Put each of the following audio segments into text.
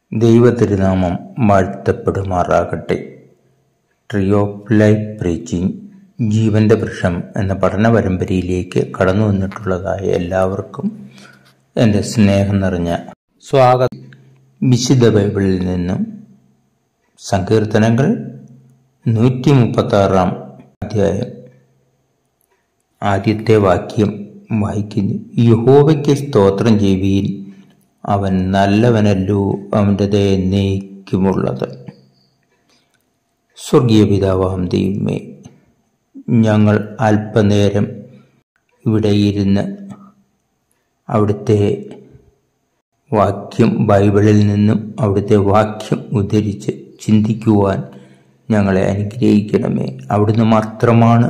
ദൈവതിരുനാമം വാഴ്ത്തപ്പെടുമാറാകട്ടെ tree of life preaching ജീവന്റെ വൃക്ഷം എന്ന പഠന പരമ്പരയിലേക്ക് കടന്നു വന്നിട്ടുള്ളതായ എല്ലാവർക്കും എൻ്റെ സ്നേഹം നിറഞ്ഞ സ്വാഗതം വിശുദ്ധ ബൈബിളിൽ നിന്നും സങ്കീർത്തനങ്ങൾ നൂറ്റി മുപ്പത്തി ആറാം അധ്യായം ആദ്യത്തെ വാക്യം വായിക്കുന്നു യഹോവയ്ക്ക് സ്തോത്രം ചെയ്യുവീൻ അവൻ നല്ലവനല്ലോ അവൻ്റെ ദയ എന്നേക്കുമുള്ളത് സ്വർഗീയ പിതാവാം ദൈവമേ ഞങ്ങൾ അല്പനേരം ഇവിടെ ഇരുന്ന് അവിടുത്തെ വാക്യം ബൈബിളിൽ നിന്നും അവിടുത്തെ വാക്യം ഉദ്ധരിച്ച് ചിന്തിക്കുവാൻ ഞങ്ങളെ അനുഗ്രഹിക്കണമേ അവിടുന്ന് മാത്രമാണ്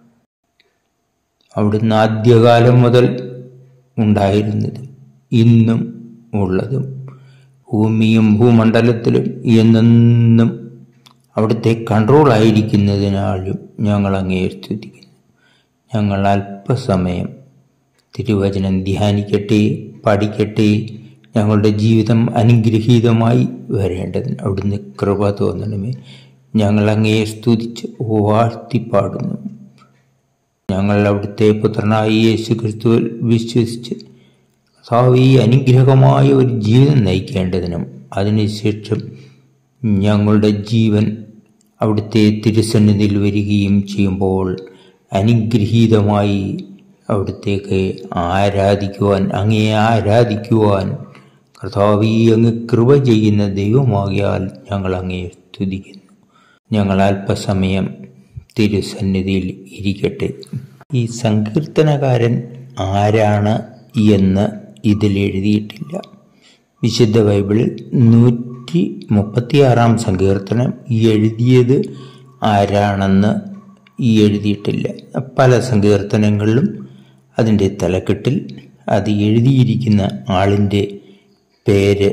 അവിടുന്ന് ആദ്യകാലം മുതൽ ഉണ്ടായിരുന്നതും ഇന്നും ഉള്ളതും ഭൂമിയും ഭൂമണ്ഡലത്തിലും എന്നെന്നും അവിടുത്തെ കൺട്രോൾ ആയിരിക്കുന്നതിനാലും ഞങ്ങൾ അങ്ങേ സ്തുതിക്കുന്നു ഞങ്ങൾ അല്പസമയം തിരുവചനം ധ്യാനിക്കട്ടെ പഠിക്കട്ടെ ഞങ്ങളുടെ ജീവിതം അനുഗ്രഹീതമായി വരേണ്ടതിന് അവിടുന്ന് കൃപ തോന്നണമേ ഞങ്ങൾ അങ്ങേ സ്തുതിച്ച് വാഴ്ത്തിപ്പാടുന്നു ഞങ്ങൾ അവിടുത്തെ പുത്രനായ യേശു ക്രിസ്തുവിൽ വിശ്വസിച്ച് കർത്താവ് ഈ അനുഗ്രഹമായ ഒരു ജീവിതം നയിക്കേണ്ടതിനും അതിനുശേഷം ഞങ്ങളുടെ ജീവൻ അവിടുത്തെ തിരുസന്നിധിയിൽ വരികയും ചെയ്യുമ്പോൾ അനുഗ്രഹീതമായി അവിടത്തേക്ക് ആരാധിക്കുവാൻ അങ്ങേ ആരാധിക്കുവാൻ കർത്താവ് ഈ അങ്ങ് കൃപ ചെയ്യുന്ന ദൈവമാകിയാൽ ഞങ്ങൾ അങ്ങേ സ്തുതിക്കുന്നു ഞങ്ങൾ അല്പസമയം തിരുസന്നിധിയിൽ ഇരിക്കട്ടെ ഈ സങ്കീർത്തനകാരൻ ആരാണ് എന്ന് ഇതിൽ എഴുതിയിട്ടില്ല വിശുദ്ധ ബൈബിളിൽ നൂറ്റി മുപ്പത്തിയാറാം സങ്കീർത്തനം എഴുതിയത് ആരാണെന്ന് എഴുതിയിട്ടില്ല പല സങ്കീർത്തനങ്ങളിലും അതിൻ്റെ തലക്കെട്ടിൽ അത് എഴുതിയിരിക്കുന്ന ആളിൻ്റെ പേര്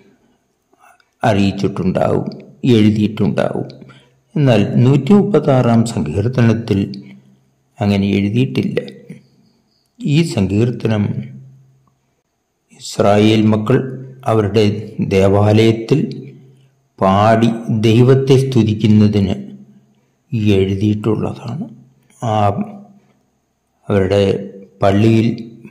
അറിയിച്ചിട്ടുണ്ടാവും എഴുതിയിട്ടുണ്ടാവും എന്നാൽ നൂറ്റി മുപ്പത്തി ആറാം സങ്കീർത്തനത്തിൽ അങ്ങനെ എഴുതിയിട്ടില്ല ഈ സങ്കീർത്തനം ഇസ്രായേൽ മക്കൾ അവരുടെ ദേവാലയത്തിൽ പാടി ദൈവത്തെ സ്തുതിക്കുന്നതിന് എഴുതിയിട്ടുള്ളതാണ് ആ അവരുടെ പള്ളിയിൽ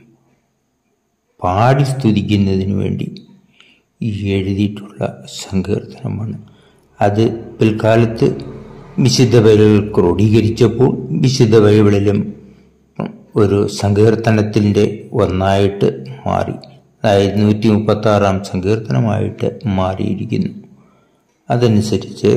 പാടി സ്തുതിക്കുന്നതിന് വേണ്ടി എഴുതിയിട്ടുള്ള സങ്കീർത്തനമാണ് അത് പിൽക്കാലത്ത് വിശുദ്ധ ബൈബിൾ ക്രോഡീകരിച്ചപ്പോൾ വിശുദ്ധ ബൈബിളിലും ഒരു സങ്കീർത്തനത്തിൻ്റെ ഒന്നായിട്ട് മാറി അതായത് നൂറ്റി മുപ്പത്തി ആറാം സങ്കീർത്തനമായിട്ട് മാറിയിരിക്കുന്നു അതനുസരിച്ച്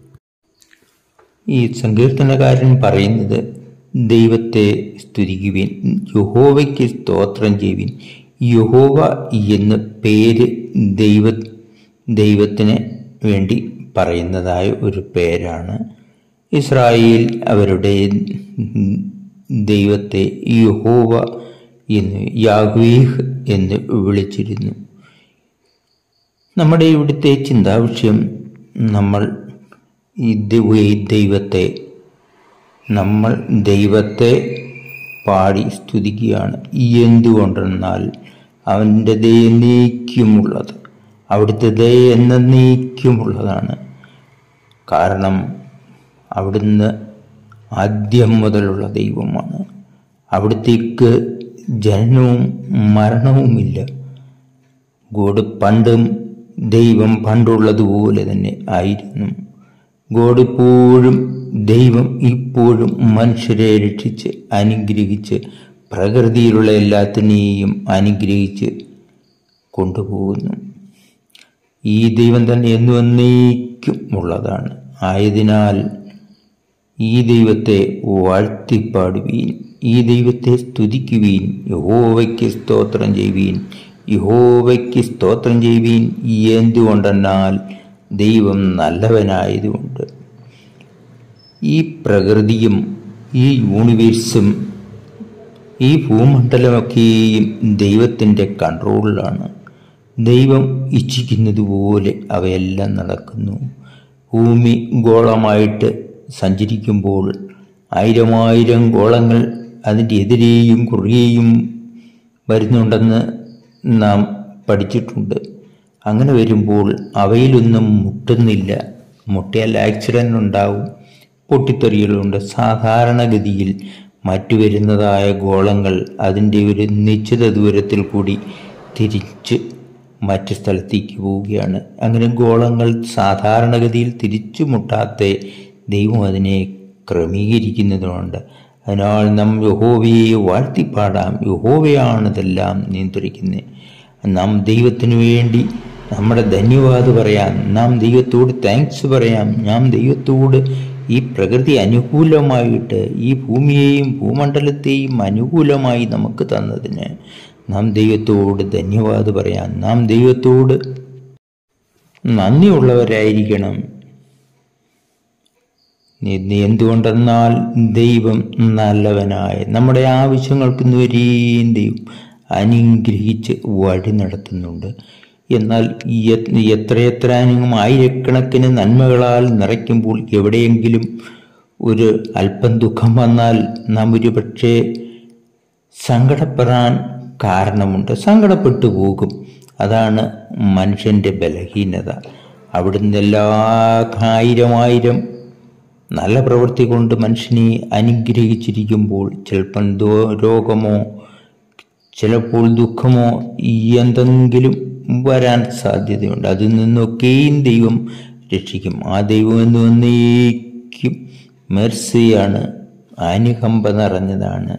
ഈ സങ്കീർത്തനകാരൻ പറയുന്നത് ദൈവത്തെ സ്തുതിക്കുവിൻ യഹോവയ്ക്ക് സ്തോത്രം ചെയ്യുവിൻ യഹോവ എന്ന പേര് ദൈവ ദൈവത്തിന് വേണ്ടി പറയുന്നതായ ഒരു പേരാണ് ഇസ്രായേൽ അവരുടെ ദൈവത്തെ യഹോവ എന്ന് യാഗ്വീഹ് എന്ന് വിളിച്ചിരുന്നു നമ്മുടെ ഇവിടുത്തെ ചിന്താവിഷയം നമ്മൾ ഈ ദൈവത്തെ നമ്മൾ ദൈവത്തെ പാടി സ്തുതിക്കുകയാണ് എന്തുകൊണ്ടെന്നാൽ അവൻ്റെ ദയ നീക്കുമുള്ളത് അവിടുത്തെ ദയ എന്നേക്കുമുള്ളതാണ് കാരണം അവിടുന്ന് ആദ്യം മുതലുള്ള ദൈവമാണ് അവിടത്തേക്ക് ജനനവും മരണവുമില്ല ഗോഡ് പണ്ടും ദൈവം പണ്ടുള്ളതുപോലെ തന്നെ ആയിരുന്നു ഗോഡ് ഇപ്പോഴും ദൈവം ഇപ്പോഴും മനുഷ്യരെ രക്ഷിച്ച് അനുഗ്രഹിച്ച് പ്രകൃതിയിലുള്ള എല്ലാത്തിനെയും അനുഗ്രഹിച്ച് കൊണ്ടുപോകുന്നു ഈ ദൈവം തന്നെ എന്നു എന്നേക്കും ഉള്ളതാണ് ആയതിനാൽ ഈ ദൈവത്തെ വാഴ്ത്തിപ്പാടുവീൻ ഈ ദൈവത്തെ സ്തുതിക്കുവീൻ യഹോവയ്ക്ക് സ്തോത്രം ചെയ്യുവീൻ യഹോവയ്ക്ക് സ്തോത്രം ചെയ്യുവീൻ എന്തുകൊണ്ടെന്നാൽ ദൈവം നല്ലവനായതുകൊണ്ട് ഈ പ്രകൃതിയും ഈ യൂണിവേഴ്സും ഈ ഭൂമണ്ഡലമൊക്കെയും ദൈവത്തിൻ്റെ കൺട്രോളിലാണ് ദൈവം ഇച്ഛിക്കുന്നത് പോലെ അവയെല്ലാം നടക്കുന്നു ഭൂമി ഗോളമായിട്ട് സഞ്ചരിക്കുമ്പോൾ ആയിരമായിരം ഗോളങ്ങൾ അതിൻ്റെ എതിരെയും കുറുകെയും വരുന്നുണ്ടെന്ന് നാം പഠിച്ചിട്ടുണ്ട് അങ്ങനെ വരുമ്പോൾ അവയിലൊന്നും മുട്ടുന്നില്ല മുട്ടിയാൽ ആക്സിഡൻ്റ് ഉണ്ടാവും പൊട്ടിത്തെറികളുണ്ട് സാധാരണഗതിയിൽ മറ്റു വരുന്നതായ ഗോളങ്ങൾ അതിൻ്റെ ഒരു നിശ്ചിത ദൂരത്തിൽ കൂടി തിരിച്ച് മറ്റ് സ്ഥലത്തേക്ക് പോവുകയാണ് അങ്ങനെ ഗോളങ്ങൾ സാധാരണഗതിയിൽ തിരിച്ചു മുട്ടാത്ത ദൈവം അതിനെ ക്രമീകരിക്കുന്നതുകൊണ്ട് അതിനാൽ നാം യഹോവയെ വാഴ്ത്തിപ്പാടാം യഹോവയാണ് ഇതെല്ലാം നിയന്ത്രിക്കുന്നത് നാം ദൈവത്തിനു വേണ്ടി നമ്മുടെ ധന്യവാദ് പറയാം നാം ദൈവത്തോട് താങ്ക്സ് പറയാം നാം ദൈവത്തോട് ഈ പ്രകൃതി അനുകൂലമായിട്ട് ഈ ഭൂമിയെയും ഭൂമണ്ഡലത്തെയും അനുകൂലമായി നമുക്ക് തന്നതിന് നാം ദൈവത്തോട് ധന്യവാദ് പറയാം നാം ദൈവത്തോട് നന്ദിയുള്ളവരായിരിക്കണം നീ എന്തുകൊണ്ടെന്നാൽ ദൈവം നല്ലവനായ നമ്മുടെ ആവശ്യങ്ങൾക്ക് വരെയും ദൈവം അനുഗ്രഹിച്ച് വഴി നടത്തുന്നുണ്ട് എന്നാൽ എത്രയെത്ര അനുഭവം ആയിരക്കണക്കിന് നന്മകളാൽ നിറയ്ക്കുമ്പോൾ എവിടെയെങ്കിലും ഒരു അല്പം ദുഃഖം വന്നാൽ നാം ഒരു പക്ഷേ സങ്കടപ്പെടാൻ കാരണമുണ്ട് സങ്കടപ്പെട്ടു പോകും അതാണ് മനുഷ്യൻ്റെ ബലഹീനത അവിടുന്ന് എല്ലാ ആയിരം ആയിരം നല്ല പ്രവൃത്തി കൊണ്ട് മനുഷ്യനെ അനുഗ്രഹിച്ചിരിക്കുമ്പോൾ ചിലപ്പം രോഗമോ ചിലപ്പോൾ ദുഃഖമോ എന്തെങ്കിലും വരാൻ സാധ്യതയുണ്ട് അതിൽ നിന്നൊക്കെയും ദൈവം രക്ഷിക്കും ആ ദൈവം എന്ന് വന്നേക്കും മെർസിയാണ് അനുകമ്പ നിറഞ്ഞതാണ്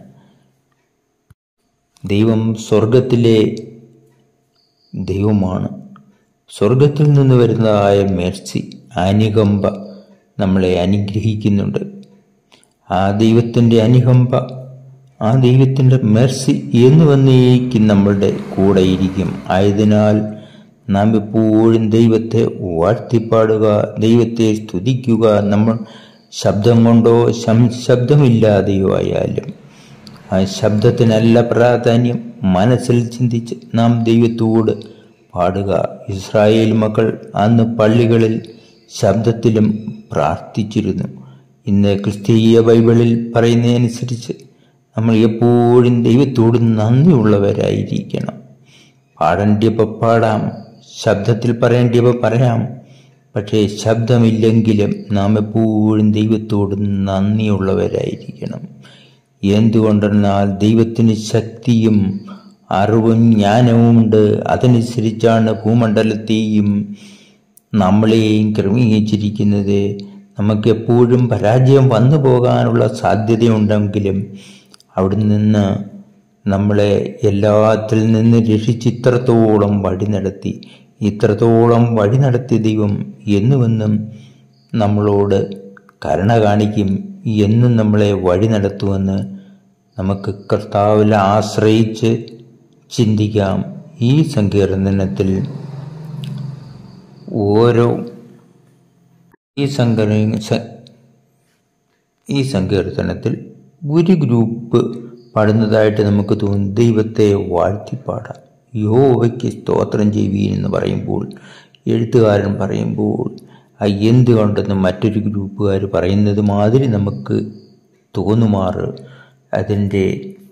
ദൈവം സ്വർഗത്തിലെ ദൈവമാണ് സ്വർഗത്തിൽ നിന്ന് വരുന്നതായ മെർസി അനുകമ്പ നമ്മളെ അനുഗ്രഹിക്കുന്നുണ്ട് ആ ദൈവത്തിൻ്റെ അനുകമ്പ ആ ദൈവത്തിൻ്റെ മെർസി എന്ന് വന്നേക്കും നമ്മളുടെ കൂടെ ഇരിക്കും ആയതിനാൽ നാം എപ്പോഴും ദൈവത്തെ വാഴ്ത്തിപ്പാടുക ദൈവത്തെ സ്തുതിക്കുക നമ്മൾ ശബ്ദം കൊണ്ടോ ശബ്ദമില്ലാതെയോ ആയാലും ആ ശബ്ദത്തിനല്ല പ്രാധാന്യം മനസ്സിൽ ചിന്തിച്ച് നാം ദൈവത്തോട് പാടുക ഇസ്രായേൽ മക്കൾ അന്ന് പള്ളികളിൽ ശബ്ദത്തിലും പ്രാർത്ഥിച്ചിരുന്നു ഇന്ന് ക്രിസ്തീയ ബൈബിളിൽ പറയുന്നതനുസരിച്ച് നമ്മൾ എപ്പോഴും ദൈവത്തോട് നന്ദിയുള്ളവരായിരിക്കണം പാടേണ്ടിയപ്പോൾ പാടാം ശബ്ദത്തിൽ പറയേണ്ടിയപ്പോൾ പറയാം പക്ഷേ ശബ്ദമില്ലെങ്കിലും നാം എപ്പോഴും ദൈവത്തോട് നന്ദിയുള്ളവരായിരിക്കണം എന്തുകൊണ്ടെന്നാൽ ദൈവത്തിന് ശക്തിയും അറിവും ജ്ഞാനവുമുണ്ട് അതനുസരിച്ചാണ് ഭൂമണ്ഡലത്തെയും നമ്മളെയും ക്രമീകരിച്ചിരിക്കുന്നത് നമുക്ക് എപ്പോഴും പരാജയം വന്നു പോകാനുള്ള സാധ്യതയുണ്ടെങ്കിലും അവിടെ നിന്ന് നമ്മളെ എല്ലാത്തിൽ നിന്ന് രക്ഷിച്ച് ഇത്രത്തോളം വഴി നടത്തി ഇത്രത്തോളം വഴി നടത്തിയ ദൈവം എന്നുമെന്നും നമ്മളോട് കരുണ കാണിക്കും എന്നും നമ്മളെ വഴി നടത്തുമെന്ന് നമുക്ക് കർത്താവിൽ ആശ്രയിച്ച് ചിന്തിക്കാം ഈ സങ്കീർത്തനത്തിൽ ഓരോ ഈ സങ്കീർ ഈ സങ്കീർത്തനത്തിൽ ഒരു ഗ്രൂപ്പ് പാടുന്നതായിട്ട് നമുക്ക് തോന്നും ദൈവത്തെ വാഴ്ത്തിപ്പാടാം യോവയ്ക്ക് സ്തോത്രം ചെയ്യുവീൻ എന്ന് പറയുമ്പോൾ എഴുത്തുകാരൻ പറയുമ്പോൾ ആ എന്തുകൊണ്ടെന്ന് മറ്റൊരു ഗ്രൂപ്പുകാർ പറയുന്നത് മാതിരി നമുക്ക് തോന്നുമാറ് അതിൻ്റെ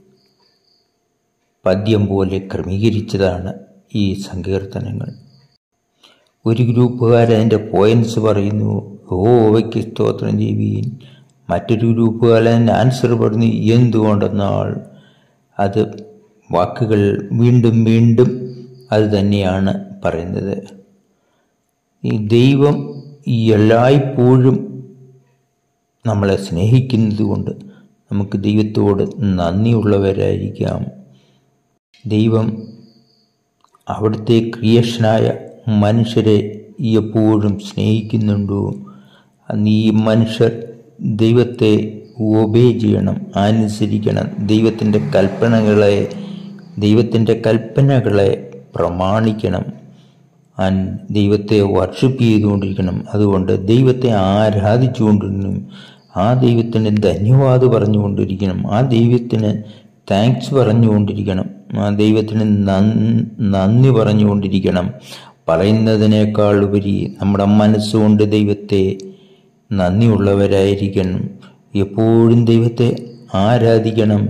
പദ്യം പോലെ ക്രമീകരിച്ചതാണ് ഈ സങ്കീർത്തനങ്ങൾ ഒരു ഗ്രൂപ്പുകാർ അതിൻ്റെ പോയിൻറ്റ്സ് പറയുന്നു ഓവയ്ക്ക് സ്തോത്രം ചെയ്യുവീൻ മറ്റൊരു ഗ്രൂപ്പുകാർ അതിൻ്റെ ആൻസർ പറഞ്ഞു എന്തുകൊണ്ടെന്നാൽ അത് വാക്കുകൾ വീണ്ടും വീണ്ടും അത് തന്നെയാണ് പറയുന്നത് ഈ ദൈവം ഈ എല്ലായ്പ്പോഴും നമ്മളെ സ്നേഹിക്കുന്നത് കൊണ്ട് നമുക്ക് ദൈവത്തോട് നന്ദിയുള്ളവരായിരിക്കാം ദൈവം അവിടുത്തെ ക്രിയേഷനായ മനുഷ്യരെ എപ്പോഴും സ്നേഹിക്കുന്നുണ്ടോ അന്ന് ഈ മനുഷ്യർ ദൈവത്തെ ഒബേ ചെയ്യണം അനുസരിക്കണം ദൈവത്തിൻ്റെ കൽപ്പനകളെ ദൈവത്തിൻ്റെ കൽപ്പനകളെ പ്രമാണിക്കണം അൻ ദൈവത്തെ വർഷിപ്പ് ചെയ്തുകൊണ്ടിരിക്കണം അതുകൊണ്ട് ദൈവത്തെ ആരാധിച്ചുകൊണ്ടിരിക്കണം ആ ദൈവത്തിന് ധന്യവാദ് പറഞ്ഞുകൊണ്ടിരിക്കണം ആ ദൈവത്തിന് താങ്ക്സ് പറഞ്ഞുകൊണ്ടിരിക്കണം ആ ദൈവത്തിന് നന്ദി പറഞ്ഞുകൊണ്ടിരിക്കണം പറയുന്നതിനേക്കാൾ ഉപരി നമ്മുടെ മനസ്സുകൊണ്ട് ദൈവത്തെ നന്ദിയുള്ളവരായിരിക്കണം എപ്പോഴും ദൈവത്തെ ആരാധിക്കണം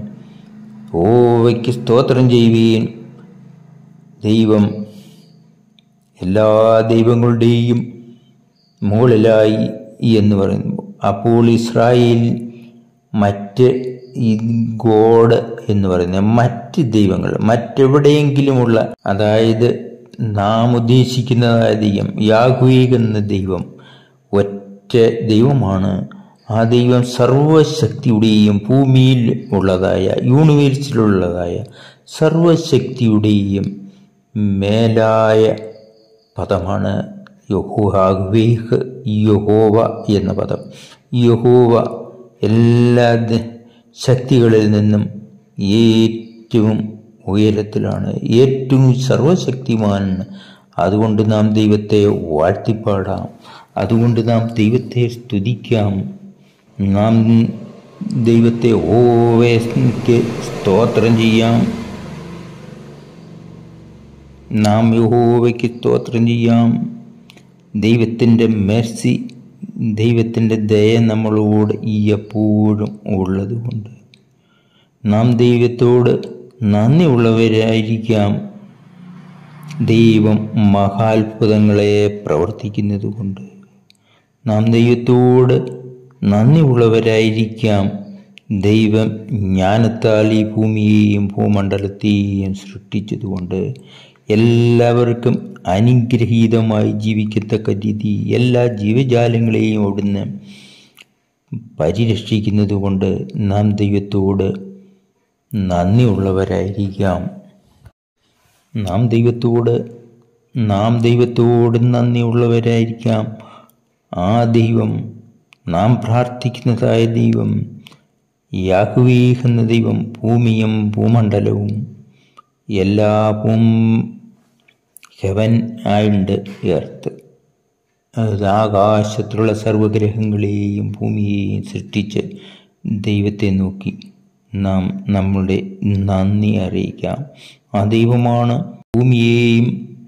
ഓവയ്ക്ക് സ്തോത്രം ചെയ്യുകയും ദൈവം എല്ലാ ദൈവങ്ങളുടെയും മുകളിലായി എന്ന് പറയുന്നു അപ്പോൾ ഇസ്രായേൽ മറ്റ് ഈ ഗോഡ് എന്ന് പറയുന്ന മറ്റ് ദൈവങ്ങൾ മറ്റെവിടെയെങ്കിലുമുള്ള അതായത് നാം ഉദ്ദേശിക്കുന്നതായ ദൈവം യാഹുവേഗ് എന്ന ദൈവം ഒറ്റ ദൈവമാണ് ആ ദൈവം സർവശക്തിയുടെയും ഭൂമിയിൽ ഉള്ളതായ യൂണിവേഴ്സിലുള്ളതായ സർവശക്തിയുടെയും മേലായ പദമാണ് യഹോഹാഗ്വേഹ് യഹോവ എന്ന പദം യഹോവ എല്ലാ ദ- ശക്തികളിൽ നിന്നും ഏറ്റവും ഉയരത്തിലാണ് ഏറ്റവും സർവശക്തിമാൻ അതുകൊണ്ട് നാം ദൈവത്തെ വാഴ്ത്തിപ്പാടാം അതുകൊണ്ട് നാം ദൈവത്തെ സ്തുതിക്കാം നാം ദൈവത്തെ ഓവേക്ക് സ്തോത്രം ചെയ്യാം നാം യഹോവയ്ക്ക് സ്തോത്രം ചെയ്യാം ദൈവത്തിൻ്റെ മെർസി ദൈവത്തിൻ്റെ ദയ നമ്മളോട് ഈ എപ്പോഴും ഉള്ളതുകൊണ്ട് നാം ദൈവത്തോട് നന്ദിയുള്ളവരായിരിക്കാം ദൈവം മഹാത്ഭുതങ്ങളെ പ്രവർത്തിക്കുന്നത് കൊണ്ട് നാം ദൈവത്തോട് നന്ദിയുള്ളവരായിരിക്കാം ദൈവം ജ്ഞാനത്താൽ ഈ ഭൂമിയെയും ഭൂമണ്ഡലത്തെയും സൃഷ്ടിച്ചതുകൊണ്ട് എല്ലാവർക്കും അനുഗ്രഹീതമായി ജീവിക്കത്തക്ക രീതി എല്ലാ ജീവജാലങ്ങളെയും അവിടുന്ന് പരിരക്ഷിക്കുന്നത് കൊണ്ട് നാം ദൈവത്തോട് നന്ദിയുള്ളവരായിരിക്കാം നാം ദൈവത്തോട് നാം ദൈവത്തോട് നന്ദിയുള്ളവരായിരിക്കാം ആ ദൈവം നാം പ്രാർത്ഥിക്കുന്നതായ ദൈവം യാഹുവീഹ് എന്ന ദൈവം ഭൂമിയും ഭൂമണ്ഡലവും എല്ലാ ഭൂം ഹെവൻ ആൻഡ് എർത്ത് അത് ആകാശത്തിലുള്ള സർവഗ്രഹങ്ങളെയും ഭൂമിയെയും സൃഷ്ടിച്ച് ദൈവത്തെ നോക്കി നാം നമ്മുടെ നന്ദി അറിയിക്കാം ആ ദൈവമാണ് ഭൂമിയെയും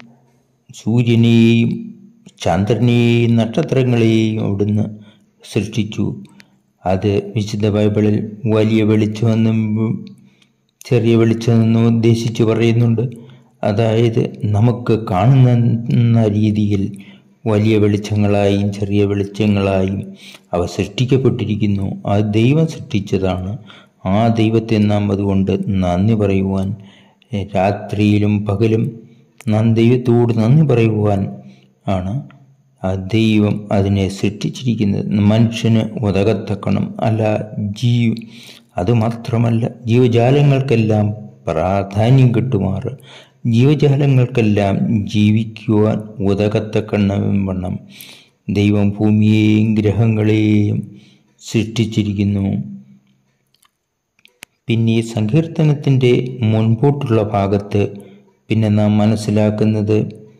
സൂര്യനെയും ചന്ദ്രനെയും നക്ഷത്രങ്ങളെയും അവിടുന്ന് സൃഷ്ടിച്ചു അത് വിശുദ്ധ ബൈബിളിൽ വലിയ വെളിച്ചമെന്നും ചെറിയ വെളിച്ചമെന്നും ഉദ്ദേശിച്ച് പറയുന്നുണ്ട് അതായത് നമുക്ക് കാണുന്ന രീതിയിൽ വലിയ വെളിച്ചങ്ങളായും ചെറിയ വെളിച്ചങ്ങളായും അവ സൃഷ്ടിക്കപ്പെട്ടിരിക്കുന്നു അത് ദൈവം സൃഷ്ടിച്ചതാണ് ആ ദൈവത്തെ നാം അതുകൊണ്ട് നന്ദി പറയുവാൻ രാത്രിയിലും പകലും നാം ദൈവത്തോട് നന്ദി പറയുവാൻ ആണ് ആ ദൈവം അതിനെ സൃഷ്ടിച്ചിരിക്കുന്നത് മനുഷ്യന് ഉതകത്തക്കണം അല്ല ജീവ അതുമാത്രമല്ല ജീവജാലങ്ങൾക്കെല്ലാം പ്രാധാന്യം കിട്ടുമാറ് ജീവജാലങ്ങൾക്കെല്ലാം ജീവിക്കുവാൻ ഉതകത്തക്കണ്ണം വണ്ണം ദൈവം ഭൂമിയെയും ഗ്രഹങ്ങളെയും സൃഷ്ടിച്ചിരിക്കുന്നു പിന്നെ ഈ സങ്കീർത്തനത്തിൻ്റെ മുൻപോട്ടുള്ള ഭാഗത്ത് പിന്നെ നാം മനസ്സിലാക്കുന്നത്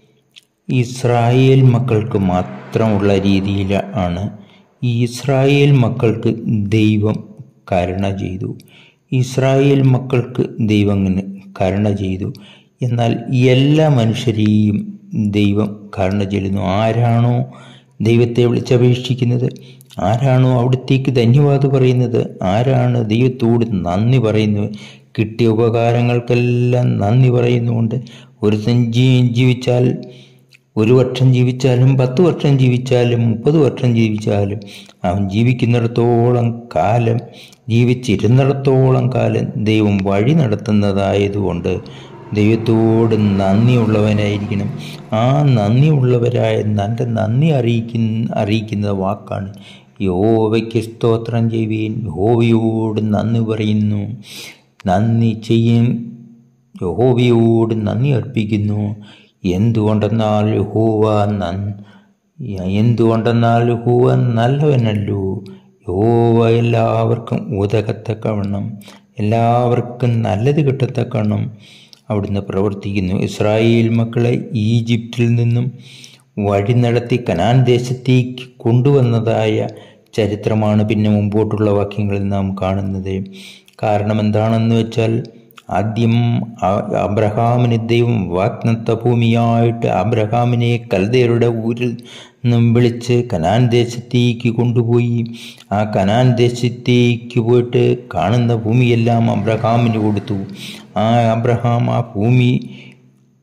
ഇസ്രായേൽ മക്കൾക്ക് മാത്രമുള്ള രീതിയിൽ ആണ് ഈ ഇസ്രായേൽ മക്കൾക്ക് ദൈവം കരുണ ചെയ്തു ഇസ്രായേൽ മക്കൾക്ക് ദൈവം ഇങ്ങനെ കരുണ ചെയ്തു എന്നാൽ എല്ലാ മനുഷ്യരെയും ദൈവം കരുണ ചെയ്യുന്നു ആരാണോ ദൈവത്തെ വിളിച്ചപേക്ഷിക്കുന്നത് ആരാണോ അവിടത്തേക്ക് ധന്യവാദം പറയുന്നത് ആരാണ് ദൈവത്തോട് നന്ദി പറയുന്നത് കിട്ടിയ ഉപകാരങ്ങൾക്കെല്ലാം നന്ദി പറയുന്നുകൊണ്ട് ഒരു ജീവിച്ചാൽ ഒരു വർഷം ജീവിച്ചാലും പത്ത് വർഷം ജീവിച്ചാലും മുപ്പത് വർഷം ജീവിച്ചാലും അവൻ ജീവിക്കുന്നിടത്തോളം കാലം ജീവിച്ചിരുന്നിടത്തോളം കാലം ദൈവം വഴി നടത്തുന്നതായതുകൊണ്ട് ദൈവത്തോട് നന്ദിയുള്ളവനായിരിക്കണം ആ നന്ദിയുള്ളവരായ നല്ല നന്ദി അറിയിക്കുന്ന അറിയിക്കുന്ന വാക്കാണ് യോവയ്ക്ക് സ്തോത്രം ചെയ്യുകയും യഹോവയോട് നന്ദി പറയുന്നു നന്ദി ചെയ്യും യഹോവയോട് നന്ദി അർപ്പിക്കുന്നു എന്തുകൊണ്ടെന്നാൽ യഹോവ നൻ എന്തുകൊണ്ടെന്നാൽ യഹോവ നല്ലവനല്ലോ യഹോവ എല്ലാവർക്കും ഉതകത്തക്കവണ്ണം എല്ലാവർക്കും നല്ലത് കിട്ടത്തക്കവണ്ണം അവിടുന്ന് പ്രവർത്തിക്കുന്നു ഇസ്രായേൽ മക്കളെ ഈജിപ്തിൽ നിന്നും വഴി നടത്തി കനാൻ ദേശത്തേക്ക് കൊണ്ടുവന്നതായ ചരിത്രമാണ് പിന്നെ മുമ്പോട്ടുള്ള വാക്യങ്ങളിൽ നാം കാണുന്നത് കാരണം എന്താണെന്ന് വെച്ചാൽ ആദ്യം അബ്രഹാമിന് ദൈവം വാഗ്നത്ത ഭൂമിയായിട്ട് അബ്രഹാമിനെ കൽദയരുടെ ഊരിൽ നിന്നും വിളിച്ച് കനാൻ ദേശത്തേക്ക് കൊണ്ടുപോയി ആ കനാൻ ദേശത്തേക്ക് പോയിട്ട് കാണുന്ന ഭൂമിയെല്ലാം അബ്രഹാമിന് കൊടുത്തു ആ അബ്രഹാം ആ ഭൂമി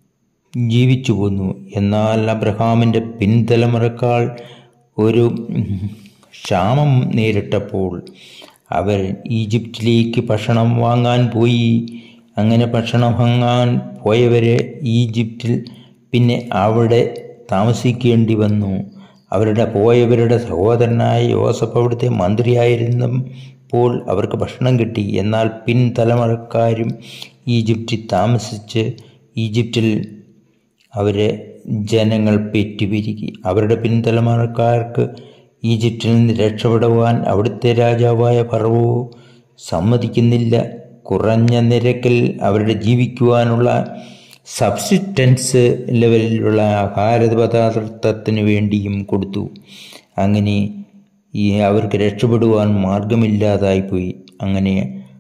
ജീവിച്ചു പോന്നു എന്നാൽ അബ്രഹാമിൻ്റെ പിൻതലമുറക്കാൾ ഒരു ക്ഷാമം നേരിട്ടപ്പോൾ അവർ ഈജിപ്തിലേക്ക് ഭക്ഷണം വാങ്ങാൻ പോയി അങ്ങനെ ഭക്ഷണം വാങ്ങാൻ പോയവരെ ഈജിപ്തിൽ പിന്നെ അവിടെ താമസിക്കേണ്ടി വന്നു അവരുടെ പോയവരുടെ സഹോദരനായ യോസഫ് അവിടുത്തെ മന്ത്രിയായിരുന്നപ്പോൾ അവർക്ക് ഭക്ഷണം കിട്ടി എന്നാൽ പിൻതലമുറക്കാരും ഈജിപ്തിൽ താമസിച്ച് ഈജിപ്തിൽ അവരെ ജനങ്ങൾ പെറ്റുപിരിക്കി അവരുടെ പിൻതലമുറക്കാർക്ക് ഈജിപ്തിൽ നിന്ന് രക്ഷപ്പെടുവാൻ അവിടുത്തെ രാജാവായ ഫറവോ സമ്മതിക്കുന്നില്ല കുറഞ്ഞ നിരക്കിൽ അവരുടെ ജീവിക്കുവാനുള്ള സബ്സിസ്റ്റൻസ് ലെവലിലുള്ള ആഹാര പദാർത്ഥത്തിന് വേണ്ടിയും കൊടുത്തു അങ്ങനെ ഈ അവർക്ക് രക്ഷപ്പെടുവാൻ മാർഗമില്ലാതായിപ്പോയി അങ്ങനെ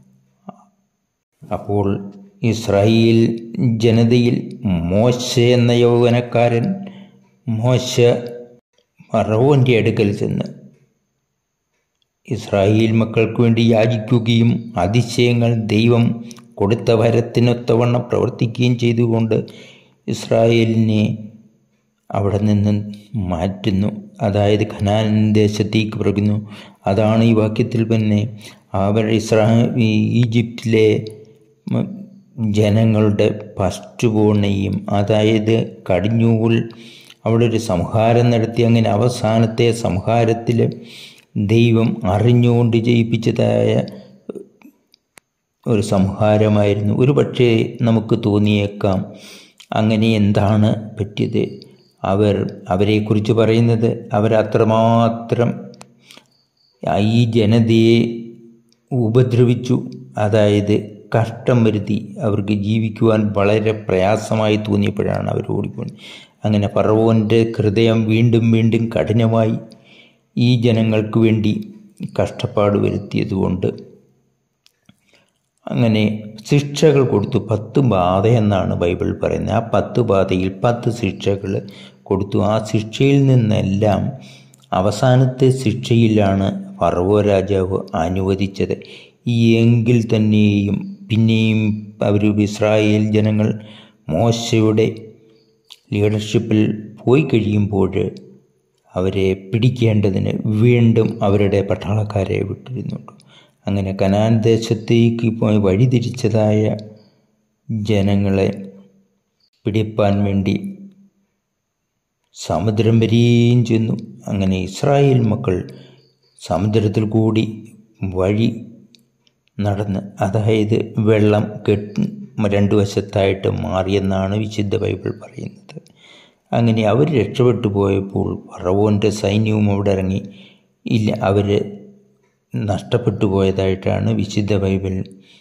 അപ്പോൾ ഇസ്രായേൽ ജനതയിൽ മോശ എന്ന യൗവനക്കാരൻ മോശ ഫറവോൻ്റെ അടുക്കൽ ചെന്ന് ഇസ്രായേൽ മക്കൾക്ക് വേണ്ടി യാചിക്കുകയും അതിശയങ്ങൾ ദൈവം കൊടുത്ത വരത്തിനൊത്തവണ്ണം പ്രവർത്തിക്കുകയും ചെയ്തുകൊണ്ട് ഇസ്രായേലിനെ അവിടെ നിന്ന് മാറ്റുന്നു അതായത് ഖനാൻ ദേശത്തേക്ക് പറയുന്നു അതാണ് ഈ വാക്യത്തിൽ തന്നെ അവർ ഇസ്രാ ഈ ഈജിപ്തിലെ ജനങ്ങളുടെ ഫസ്റ്റ് ബോണിനെയും അതായത് കടിഞ്ഞൂൽ അവിടെ ഒരു സംഹാരം നടത്തി അങ്ങനെ അവസാനത്തെ സംഹാരത്തിൽ ദൈവം അറിഞ്ഞുകൊണ്ട് ജയിപ്പിച്ചതായ ഒരു സംഹാരമായിരുന്നു ഒരു പക്ഷേ നമുക്ക് തോന്നിയേക്കാം അങ്ങനെ എന്താണ് പറ്റിയത് അവർ അവരെക്കുറിച്ച് പറയുന്നത് അവരത്രമാത്രം ഈ ജനതയെ ഉപദ്രവിച്ചു അതായത് കഷ്ടം വരുത്തി അവർക്ക് ജീവിക്കുവാൻ വളരെ പ്രയാസമായി തോന്നിയപ്പോഴാണ് അവർ ഓടിപ്പോയി അങ്ങനെ ഫറവോൻ്റെ ഹൃദയം വീണ്ടും വീണ്ടും കഠിനമായി ഈ ജനങ്ങൾക്ക് വേണ്ടി കഷ്ടപ്പാട് വരുത്തിയതുകൊണ്ട് അങ്ങനെ ശിക്ഷകൾ കൊടുത്തു പത്ത് ബാധ എന്നാണ് ബൈബിൾ പറയുന്നത് ആ പത്ത് ബാധയിൽ പത്ത് ശിക്ഷകൾ കൊടുത്തു ആ ശിക്ഷയിൽ നിന്നെല്ലാം അവസാനത്തെ ശിക്ഷയിലാണ് ഫറവോ രാജാവ് അനുവദിച്ചത് എങ്കിൽ തന്നെയും പിന്നെയും അവർ ഇസ്രായേൽ ജനങ്ങൾ മോശയുടെ ലീഡർഷിപ്പിൽ പോയി കഴിയുമ്പോൾ അവരെ പിടിക്കേണ്ടതിന് വീണ്ടും അവരുടെ പട്ടാളക്കാരെ വിട്ടിരുന്നുണ്ട് അങ്ങനെ കനാൻ ദേശത്തേക്ക് പോയി വഴിതിരിച്ചതായ ജനങ്ങളെ പിടിപ്പാൻ വേണ്ടി സമുദ്രം വരെയും ചെന്നു അങ്ങനെ ഇസ്രായേൽ മക്കൾ സമുദ്രത്തിൽ കൂടി വഴി നടന്ന് അതായത് വെള്ളം കെട്ട് രണ്ടു വശത്തായിട്ട് മാറിയെന്നാണ് വിശുദ്ധ ബൈബിൾ പറയുന്നത് അങ്ങനെ അവർ രക്ഷപ്പെട്ടു പോയപ്പോൾ ഫറവോൻ്റെ സൈന്യവും അവിടെ ഇറങ്ങി ഇല്ല അവർ നഷ്ടപ്പെട്ടു പോയതായിട്ടാണ് വിശുദ്ധ ബൈബിൾ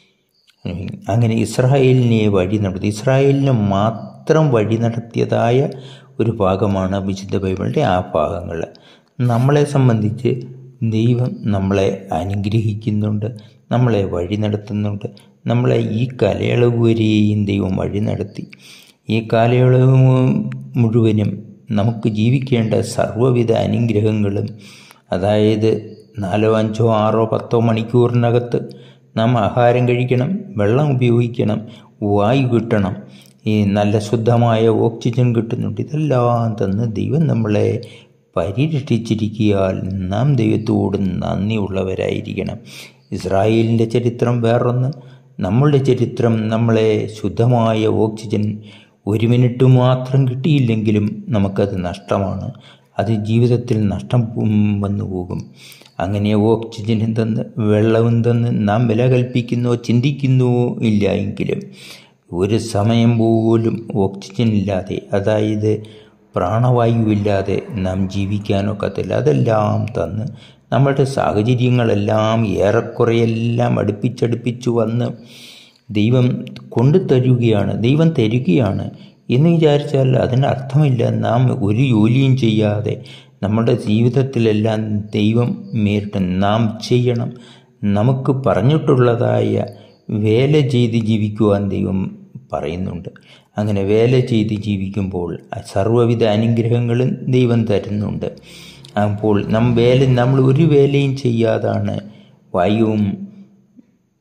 അങ്ങനെ ഇസ്രായേലിനെ വഴി നടത്തി ഇസ്രായേലിനെ മാത്രം വഴി നടത്തിയതായ ഒരു ഭാഗമാണ് വിശുദ്ധ ബൈബിളിൻ്റെ ആ ഭാഗങ്ങൾ നമ്മളെ സംബന്ധിച്ച് ദൈവം നമ്മളെ അനുഗ്രഹിക്കുന്നുണ്ട് നമ്മളെ വഴി നടത്തുന്നുണ്ട് നമ്മളെ ഈ കാലയളവ് വരെയും ദൈവം വഴി നടത്തി ഈ കാലയളവ് മുഴുവനും നമുക്ക് ജീവിക്കേണ്ട സർവ്വവിധ അനുഗ്രഹങ്ങളും അതായത് നാലോ അഞ്ചോ ആറോ പത്തോ മണിക്കൂറിനകത്ത് നാം ആഹാരം കഴിക്കണം വെള്ളം ഉപയോഗിക്കണം വായു കിട്ടണം ഈ നല്ല ശുദ്ധമായ ഓക്സിജൻ കിട്ടുന്നുണ്ട് ഇതെല്ലാം തന്ന് ദൈവം നമ്മളെ പരിരക്ഷിച്ചിരിക്കിയാൽ നാം ദൈവത്തോട് നന്ദിയുള്ളവരായിരിക്കണം ഇസ്രായേലിൻ്റെ ചരിത്രം വേറൊന്ന് നമ്മളുടെ ചരിത്രം നമ്മളെ ശുദ്ധമായ ഓക്സിജൻ ഒരു മിനിറ്റ് മാത്രം കിട്ടിയില്ലെങ്കിലും നമുക്കത് നഷ്ടമാണ് അത് ജീവിതത്തിൽ നഷ്ടം വന്നു പോകും അങ്ങനെ ഓക്സിജനും തന്ന് വെള്ളവും തന്ന് നാം വില കൽപ്പിക്കുന്നോ ചിന്തിക്കുന്നുവോ ഇല്ല എങ്കിലും ഒരു സമയം പോലും ഓക്സിജൻ ഇല്ലാതെ അതായത് പ്രാണവായുവില്ലാതെ നാം ജീവിക്കാനൊക്കത്തില്ല അതെല്ലാം തന്ന് നമ്മളുടെ സാഹചര്യങ്ങളെല്ലാം ഏറെക്കുറെയെല്ലാം അടുപ്പിച്ചടുപ്പിച്ചു വന്ന് ദൈവം കൊണ്ടു തരുകയാണ് ദൈവം തരികയാണ് എന്ന് വിചാരിച്ചാൽ അതിനർത്ഥമില്ല നാം ഒരു ജോലിയും ചെയ്യാതെ നമ്മുടെ ജീവിതത്തിലെല്ലാം ദൈവം നേരിട്ട് നാം ചെയ്യണം നമുക്ക് പറഞ്ഞിട്ടുള്ളതായ വേല ചെയ്ത് ജീവിക്കുവാൻ ദൈവം പറയുന്നുണ്ട് അങ്ങനെ വേല ചെയ്ത് ജീവിക്കുമ്പോൾ സർവ്വവിധ അനുഗ്രഹങ്ങളും ദൈവം തരുന്നുണ്ട് അപ്പോൾ നാം വേല നമ്മൾ ഒരു വേലയും ചെയ്യാതാണ് വായുവും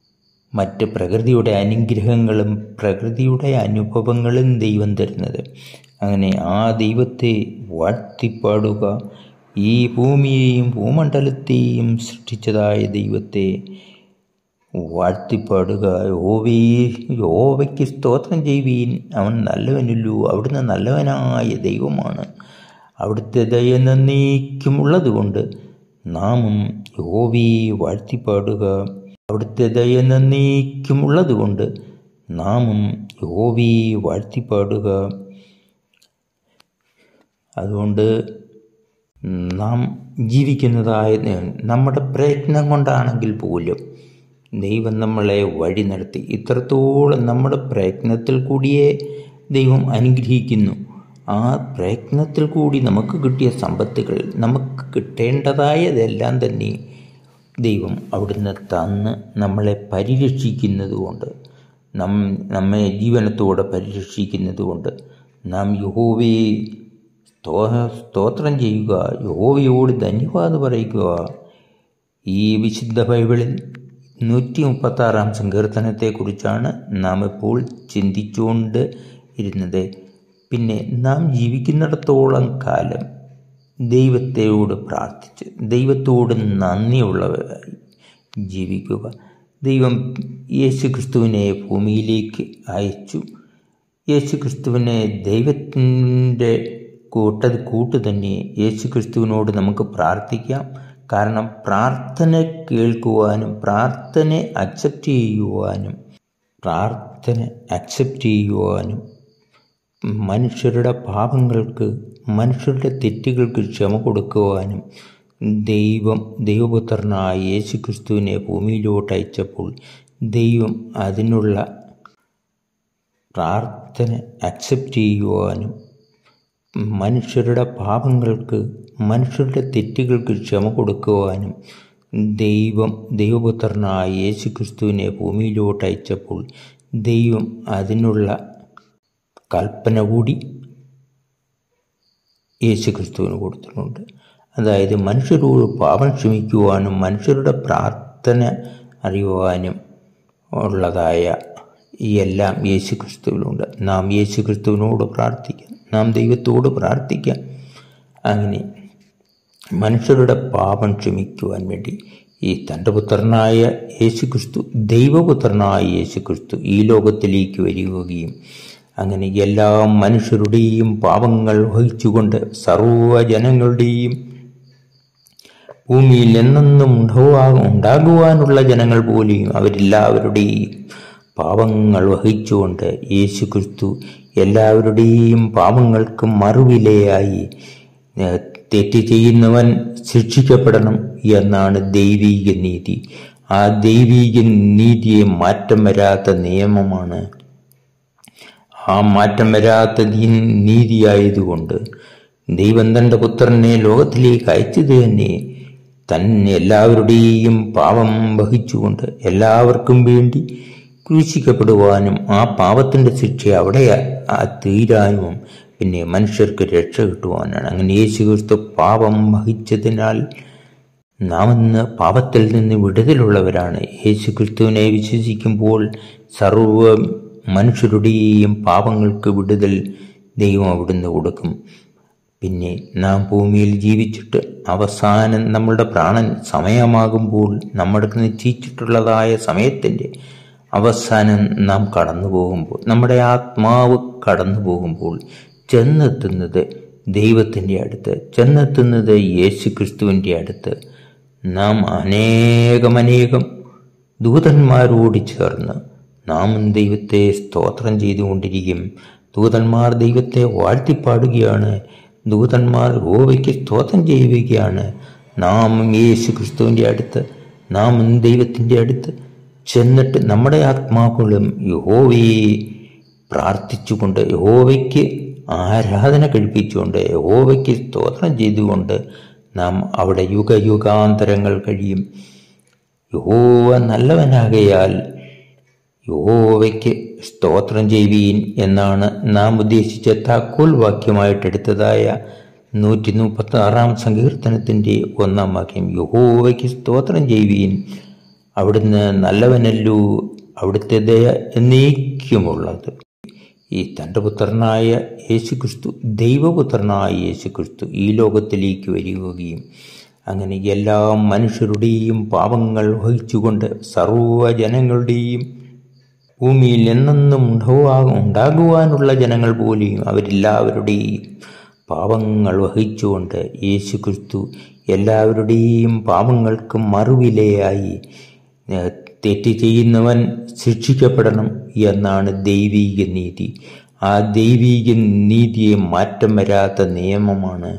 മറ്റ് പ്രകൃതിയുടെ അനുഗ്രഹങ്ങളും പ്രകൃതിയുടെ അനുഭവങ്ങളും ദൈവം തരുന്നത് അങ്ങനെ ആ ദൈവത്തെ വാഴ്ത്തിപ്പാടുക ഈ ഭൂമിയെയും ഭൂമണ്ഡലത്തെയും സൃഷ്ടിച്ചതായ ദൈവത്തെ വാഴ്ത്തിപ്പാടുക യോവേ യോവയ്ക്ക് സ്തോത്രം ചെയ്യുവീൻ അവൻ നല്ലവനല്ലോ അവിടുന്ന് നല്ലവനായ ദൈവമാണ് അവിടുത്തെ ദയ നന്നേക്കുമുള്ളതുകൊണ്ട് നാമും യോവയെ വാഴ്ത്തിപ്പാടുക അവിടുത്തെ ദയ നന്നേക്കുമുള്ളതുകൊണ്ട് നാമും യോവയെ വാഴ്ത്തിപ്പാടുക അതുകൊണ്ട് നാം ജീവിക്കുന്നതായ നമ്മുടെ പ്രയത്നം കൊണ്ടാണെങ്കിൽ പോലും ദൈവം നമ്മളെ വഴി നടത്തി ഇത്രത്തോളം നമ്മുടെ പ്രയത്നത്തിൽ കൂടിയേ ദൈവം അനുഗ്രഹിക്കുന്നു ആ പ്രയത്നത്തിൽ കൂടി നമുക്ക് കിട്ടിയ സമ്പത്തുകൾ നമുക്ക് കിട്ടേണ്ടതായതെല്ലാം തന്നെ ദൈവം അവിടുന്ന് തന്ന് നമ്മളെ പരിരക്ഷിക്കുന്നത് കൊണ്ട് നം നമ്മെ ജീവനത്തോടെ പരിരക്ഷിക്കുന്നത് കൊണ്ട് നാം യഹോവയെ സ്തോ സ്തോത്രം ചെയ്യുക യഹോവയോട് ധന്യവാദം പറയുക ഈ വിശുദ്ധ ബൈബിളിൽ നൂറ്റി മുപ്പത്താറാം സങ്കീർത്തനത്തെക്കുറിച്ചാണ് നാം ഇപ്പോൾ ചിന്തിച്ചുകൊണ്ട് ഇരുന്നത് പിന്നെ നാം ജീവിക്കുന്നിടത്തോളം കാലം ദൈവത്തോട് പ്രാർത്ഥിച്ച് ദൈവത്തോട് നന്ദിയുള്ളവരായി ജീവിക്കുക ദൈവം യേശു ക്രിസ്തുവിനെ ഭൂമിയിലേക്ക് അയച്ചു യേശു ക്രിസ്തുവിനെ ദൈവത്തിൻ്റെ കൂട്ട കൂട്ട് തന്നെ യേശു ക്രിസ്തുവിനോട് നമുക്ക് പ്രാർത്ഥിക്കാം കാരണം പ്രാർത്ഥന കേൾക്കുവാനും പ്രാർത്ഥന അക്സെപ്റ്റ് ചെയ്യുവാനും പ്രാർത്ഥന അക്സെപ്റ്റ് ചെയ്യുവാനും മനുഷ്യരുടെ പാപങ്ങൾക്ക് മനുഷ്യരുടെ തെറ്റുകൾക്ക് ക്ഷമ കൊടുക്കുവാനും ദൈവം ദൈവപുത്രനായ യേശു ക്രിസ്തുവിനെ ഭൂമിയിലോട്ട് അയച്ചപ്പോൾ ദൈവം അതിനുള്ള പ്രാർത്ഥന അക്സെപ്റ്റ് ചെയ്യുവാനും മനുഷ്യരുടെ പാപങ്ങൾക്ക് മനുഷ്യരുടെ തെറ്റുകൾക്ക് ക്ഷമ കൊടുക്കുവാനും ദൈവം ദൈവപുത്രനായ യേശു ക്രിസ്തുവിനെ ഭൂമിയിലോട്ട് അയച്ചപ്പോൾ ദൈവം അതിനുള്ള കൽപ്പന കൂടി യേശു ക്രിസ്തുവിന് കൊടുത്തിട്ടുണ്ട് അതായത് മനുഷ്യരോട് പാപം ക്ഷമിക്കുവാനും മനുഷ്യരുടെ പ്രാർത്ഥന അറിയുവാനും ഉള്ളതായ ഈ എല്ലാം യേശു ക്രിസ്തുവിലുണ്ട് നാം യേശു ക്രിസ്തുവിനോട് പ്രാർത്ഥിക്കാം നാം ദൈവത്തോട് പ്രാർത്ഥിക്കാം അങ്ങനെ മനുഷ്യരുടെ പാപം ക്ഷമിക്കുവാൻ വേണ്ടി ഈ തൻ്റെ പുത്രനായ യേശു ക്രിസ്തു ദൈവപുത്രനായ യേശു ക്രിസ്തു ഈ ലോകത്തിലേക്ക് വരികയും അങ്ങനെ എല്ലാ മനുഷ്യരുടെയും പാപങ്ങൾ വഹിച്ചുകൊണ്ട് സർവ്വജനങ്ങളുടെയും ഭൂമിയിൽ എന്നെന്നും ഉണ്ടാകുവാ ഉണ്ടാകുവാനുള്ള ജനങ്ങൾ പോലെയും അവരെല്ലാവരുടെയും പാപങ്ങൾ വഹിച്ചുകൊണ്ട് യേശു ക്രിസ്തു എല്ലാവരുടെയും പാപങ്ങൾക്ക് മറുവിലയായി തെറ്റ് ചെയ്യുന്നവൻ ശിക്ഷിക്കപ്പെടണം എന്നാണ് ദൈവീക നീതി ആ ദൈവീക നീതിയെ മാറ്റം വരാത്ത നിയമമാണ് ആ മാറ്റം വരാത്ത നീതിയായതുകൊണ്ട് ദൈവം തൻ്റെ പുത്രനെ ലോകത്തിലേക്ക് അയച്ചത് തന്നെ തന്നെ എല്ലാവരുടെയും പാപം വഹിച്ചുകൊണ്ട് എല്ലാവർക്കും വേണ്ടി ക്രൂശിക്കപ്പെടുവാനും ആ പാപത്തിൻ്റെ ശിക്ഷ അവിടെ തീരാനും പിന്നെ മനുഷ്യർക്ക് രക്ഷ കിട്ടുവാനാണ് അങ്ങനെ യേശു ക്രിസ്തു പാപം വഹിച്ചതിനാൽ നാം ഇന്ന് പാപത്തിൽ നിന്ന് വിടുതലുള്ളവരാണ് യേശു ക്രിസ്തുവിനെ വിശ്വസിക്കുമ്പോൾ സർവ മനുഷ്യരുടെയും പാപങ്ങൾക്ക് വിടുതൽ ദൈവം അവിടുന്ന് കൊടുക്കും പിന്നെ നാം ഭൂമിയിൽ ജീവിച്ചിട്ട് അവസാനം നമ്മളുടെ പ്രാണൻ സമയമാകുമ്പോൾ നമ്മുടെ നിശ്ചയിച്ചിട്ടുള്ളതായ സമയത്തിൻ്റെ അവസാനം നാം കടന്നു പോകുമ്പോൾ നമ്മുടെ ആത്മാവ് കടന്നു പോകുമ്പോൾ ചെന്നെത്തുന്നത് ദൈവത്തിൻ്റെ അടുത്ത് ചെന്നെത്തുന്നത് യേശു ക്രിസ്തുവിൻ്റെ അടുത്ത് നാം അനേകമനേകം ദൂതന്മാരോട് ചേർന്ന് നാം ദൈവത്തെ സ്തോത്രം ചെയ്തുകൊണ്ടിരിക്കും ദൂതന്മാർ ദൈവത്തെ വാഴ്ത്തിപ്പാടുകയാണ് ദൂതന്മാർ ഹോവയ്ക്ക് സ്തോത്രം ചെയ്യുകയാണ് നാം യേശു ക്രിസ്തുവിൻ്റെ അടുത്ത് നാം ദൈവത്തിൻ്റെ അടുത്ത് ചെന്നിട്ട് നമ്മുടെ ആത്മാക്കളും യഹോവയെ പ്രാർത്ഥിച്ചുകൊണ്ട് യഹോവയ്ക്ക് ആരാധന കഴിപ്പിച്ചുകൊണ്ട് യഹോവയ്ക്ക് സ്തോത്രം ചെയ്തുകൊണ്ട് നാം അവിടെ യുഗയുഗാന്തരങ്ങൾ കഴിയും യഹോവ നല്ലവനാകയാൽ യഹോവയ്ക്ക് സ്തോത്രം ചെയ്യുവീൻ എന്നാണ് നാം ഉദ്ദേശിച്ച താക്കോൽ വാക്യമായിട്ടെടുത്തതായ നൂറ്റി മുപ്പത്തി ആറാം സങ്കീർത്തനത്തിൻ്റെ ഒന്നാം വാക്യം യഹോവയ്ക്ക് സ്തോത്രം ചെയ്യുവീൻ അവിടുന്ന് നല്ലവനല്ലോ അവിടുത്തെ ദയ എന്നേക്കുമുള്ളത് ഈ തൻ്റെ പുത്രനായ യേശുക്രിസ്തു ദൈവപുത്രനായ യേശുക്രിസ്തു ഈ ലോകത്തിലേക്ക് വരികയും അങ്ങനെ എല്ലാ മനുഷ്യരുടെയും പാപങ്ങൾ വഹിച്ചുകൊണ്ട് സർവ്വജനങ്ങളുടെയും ഭൂമിയിൽ എന്നെന്നും ഉണ്ടാകുവാ ഉണ്ടാകുവാനുള്ള ജനങ്ങൾ പോലെയും അവരെല്ലാവരുടെയും പാപങ്ങൾ വഹിച്ചുകൊണ്ട് യേശു ക്രിസ്തു എല്ലാവരുടെയും പാപങ്ങൾക്ക് മറുവിലയായി ഏഹ്, തെറ്റ് ചെയ്യുന്നവൻ ശിക്ഷിക്കപ്പെടണം എന്നാണ് ദൈവീക നീതി ആ ദൈവീക നീതിയെ മാറ്റം വരാത്ത നിയമമാണ്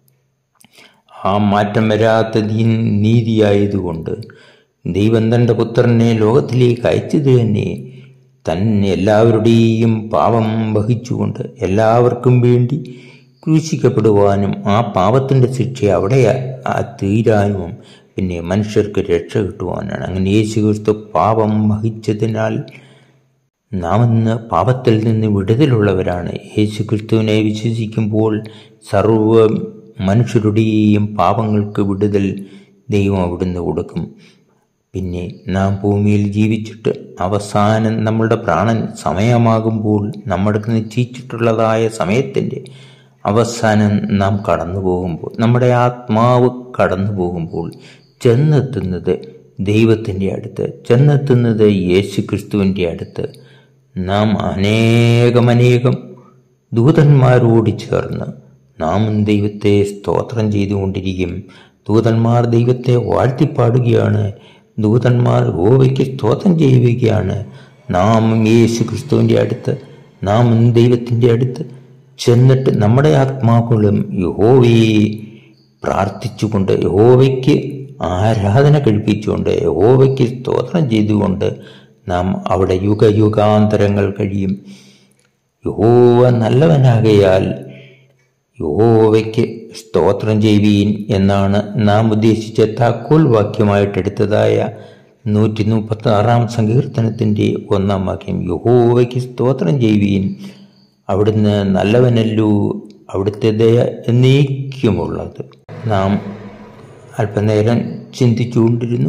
ആ മാറ്റം വരാത്ത നീ- നീതിയായതുകൊണ്ട് ദൈവം തൻ്റെ പുത്രനെ ലോകത്തിലേക്ക് അയച്ചത് തന്നെ തന്നെ എല്ലാവരുടെയും പാപം വഹിച്ചുകൊണ്ട് എല്ലാവർക്കും വേണ്ടി ക്രൂശിക്കപ്പെടുവാനും ആ പാപത്തിൻ്റെ ശിക്ഷ അവിടെ ആ തീരാനും പിന്നെ മനുഷ്യർക്ക് രക്ഷ കിട്ടുവാനാണ് അങ്ങനെ യേശു ക്രിസ്തു പാപം വഹിച്ചതിനാൽ നാം ഇന്ന് പാപത്തിൽ നിന്ന് വിടുതലുള്ളവരാണ് യേശു ക്രിസ്തുവിനെ വിശ്വസിക്കുമ്പോൾ സർവ മനുഷ്യരുടെയും പാപങ്ങൾക്ക് വിടുതൽ ദൈവം അവിടുന്ന് കൊടുക്കും പിന്നെ നാം ഭൂമിയിൽ ജീവിച്ചിട്ട് അവസാനം നമ്മളുടെ പ്രാണൻ സമയമാകുമ്പോൾ നമ്മുടെ നിശ്ചയിച്ചിട്ടുള്ളതായ സമയത്തിൻ്റെ അവസാനം നാം കടന്നു പോകുമ്പോൾ നമ്മുടെ ആത്മാവ് കടന്നു പോകുമ്പോൾ ചെന്നെത്തുന്നത് ദൈവത്തിൻ്റെ അടുത്ത് ചെന്നെത്തുന്നത് യേശു ക്രിസ്തുവിൻ്റെ അടുത്ത് നാം അനേകമനേകം ദൂതന്മാരോട് ചേർന്ന് നാമും ദൈവത്തെ സ്തോത്രം ചെയ്തുകൊണ്ടിരിക്കും ദൂതന്മാർ ദൈവത്തെ വാഴ്ത്തിപ്പാടുകയാണ് ദൂതന്മാർ ഹോവയ്ക്ക് സ്തോത്രം ചെയ്യുകയാണ് നാം യേശു ക്രിസ്തുവിൻ്റെ അടുത്ത് നാം ദൈവത്തിൻ്റെ അടുത്ത് ചെന്നിട്ട് നമ്മുടെ ആത്മാക്കളും യഹോവയെ പ്രാർത്ഥിച്ചുകൊണ്ട് യഹോവയ്ക്ക് ആരാധന കഴിപ്പിച്ചുകൊണ്ട് യഹോവയ്ക്ക് സ്തോത്രം ചെയ്തുകൊണ്ട് നാം അവിടെ യുഗയുഗാന്തരങ്ങൾ കഴിയും യഹോവ നല്ലവനാകയാൽ യഹോവയ്ക്ക് സ്തോത്രം ചെയ്യുവീൻ എന്നാണ് നാം ഉദ്ദേശിച്ച താക്കോൽ വാക്യമായിട്ടെടുത്തതായ നൂറ്റി മുപ്പത്തി ആറാം സങ്കീർത്തനത്തിൻ്റെ ഒന്നാം വാക്യം യഹോവയ്ക്ക് സ്തോത്രം ചെയ്യുവീൻ അവിടുന്ന് നല്ലവനല്ലൂ അവിടുത്തെ ദയ എന്നേക്കുമുള്ളത് നാം അല്പനേരം ചിന്തിച്ചുകൊണ്ടിരുന്നു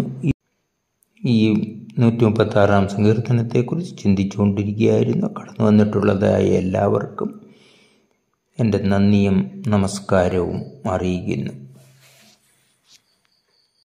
ഈ നൂറ്റി മുപ്പത്തി ആറാം സങ്കീർത്തനത്തെക്കുറിച്ച് ചിന്തിച്ചുകൊണ്ടിരിക്കുകയായിരുന്നു കടന്നു വന്നിട്ടുള്ളതായ എല്ലാവർക്കും എൻ്റെ നന്ദിയും നമസ്കാരവും അറിയിക്കുന്നു